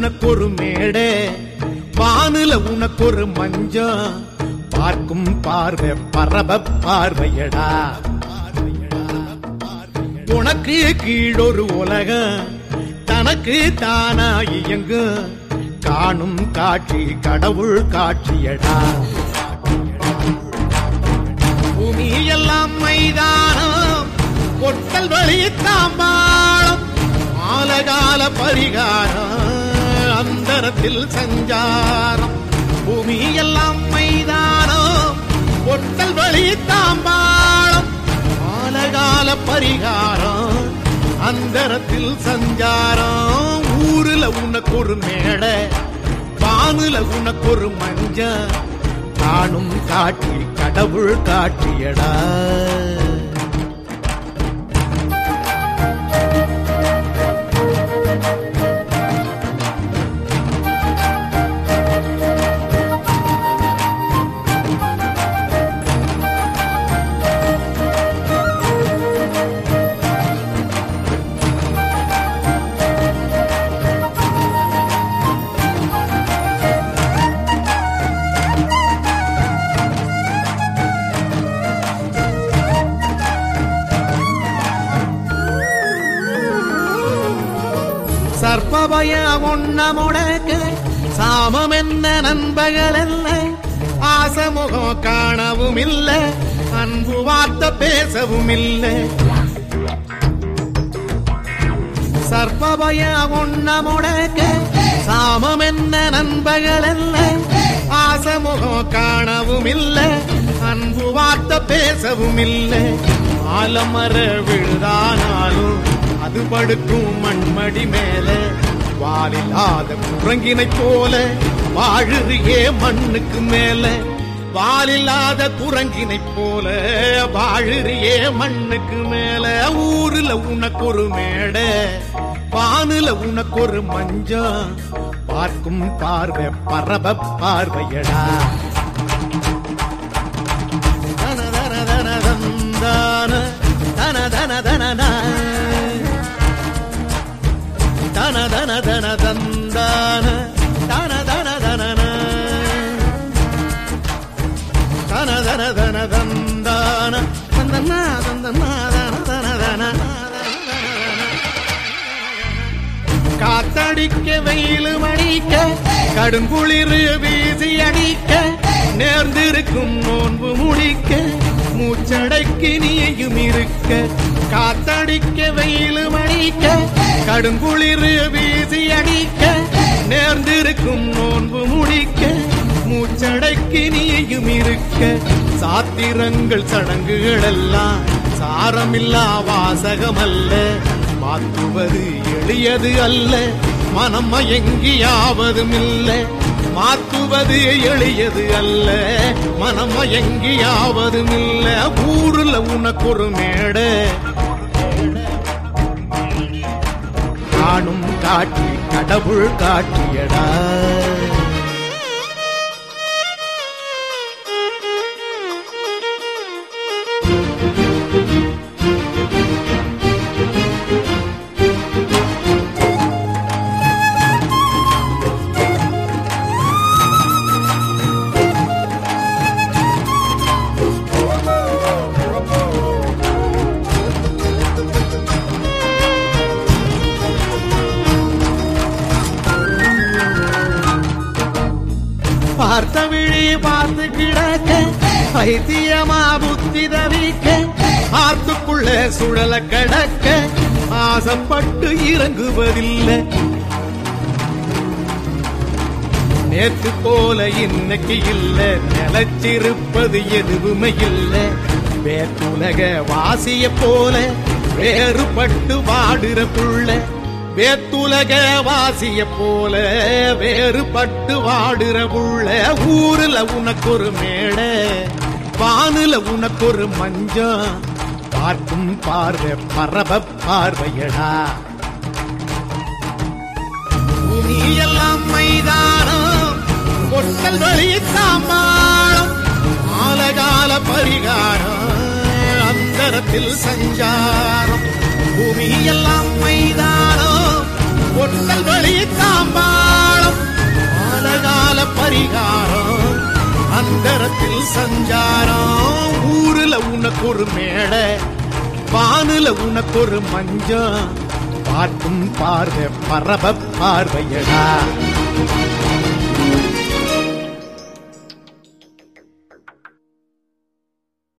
உனக்கு ஒரு மேடை வானுல உனக்கு ஒரு மஞ்சம் பார்க்கும் பார்வை பரப பார்வையடா உனக்கு கீழொரு உலகம் தனக்கு தானா இயங்கும் காணும் காட்சி கடவுள் காட்சியடா பூமி எல்லாம் மைதானம் பொட்டல் வழி தாம்பாளம் ஆலகால பரிகாரம் அந்தரத்தில் சஞ்சாரம் பூமி எல்லாம் மைதானம் பொட்டல் வழி தாம்பாளம் ஆலகால பரிகாரம் அந்தரத்தில் சஞ்சாரம் ஊருல உனக்கு ஒரு மேடை வானுல உனக்கு ஒரு மஞ்சள் காணும் காட்சி கடவுள் காட்சியடா சர்ப்பபய ஒன்ன முடக்கு சாமம் என்ன நண்பர்கள் அல்ல ஆசமுகம் காணவும் இல்ல அன்பு வார்த்தை பேசவும் இல்லை சர்ப்பபய ஒன்ன முடக்கு சாமம் என்ன நண்பர்கள் அல்ல ஆசமுகம் காணவும் இல்ல அன்பு வார்த்தை பேசவும் இல்லை ஆலமர விழுதானாலும் அது படுக்கும் மண்மடி மேல வாலில்லாத குரங்கினை போல வாழுறியே மண்ணுக்கு மேல வாலில்லாத குரங்கினை போல வாழுறியே மண்ணுக்கு மேல ஊருல உனக்கு ஒரு மேடை வானுல உனக்கு ஒரு மஞ்சம் பார்க்கும் பார்வை பரப பார்வையடா தன தன தன தந்தான தன தன தன தன தன தன தந்தான தன தன தன தன தன தன தந்தான தந்தனா தந்தனா தன தன தன காத்தடிக்க வெயில் மணிக்க கடுங்குளிர் வீசி அடிக்க நேர்ந்திருக்கும் நோன்பு முடிக்க மூச்சடைக்கு நீயும் இருக்க காத்தடிக்க வெயில் மணிக்க கடுங்குளிர் வீசி அடிக்க நேர்ந்திருக்கும் நோன்பு முடிக்க மூச்சடைக்கு நீயும் இருக்க சாத்திரங்கள் சடங்குகள் எல்லாம் சாரமில்லா வாசகமல்ல மாற்றுவது எளியது அல்ல மனம் மயங்கியாவதும் இல்லை மாற்றுவது எளியது அல்ல மனம் மயங்கியாவதும் இல்லை ஊருல உனக்கு ஒரு மேடை காணும் காட்சி கடவுள் காட்டியடா பார்த்த விழி பார்த்து கிடக்க பைத்தியமா புத்தி தவிக்க ஆத்துக்குள்ள சுழல கடக்க ஆசைப்பட்டு இறங்குவதில்லை நேத்து போல இன்னைக்கு இல்ல நிலைச்சிருப்பது எதுவுமே இல்ல வேத்துலக வாசிய போல வேறுபட்டு வாடுற புள்ள வேத்துலக வாசிய போல வேறுபட்டு வாடுற புள்ள ஊருல உனக்கு ஒரு மேடை வானுல உனக்கு ஒரு மஞ்சம் பார்க்கும் பார்வை பரப பார்வையடா பூமி எல்லாம் மைதானம் பொட்டல் வழி தாம்பாளம் ஆலகால பரிகாரம் அந்தரத்தில் சஞ்சாரம் பூமி எல்லாம் மைதானம் பொட்டல் வழி தாம்பாளம் பரிகாரம் அந்தரத்தில் சஞ்சாரம் ஊருல உனக்கு ஒரு மேடை வானுல உனக்கு ஒரு மஞ்சம் பார்க்கும் பார்வை பரப பார்வையடா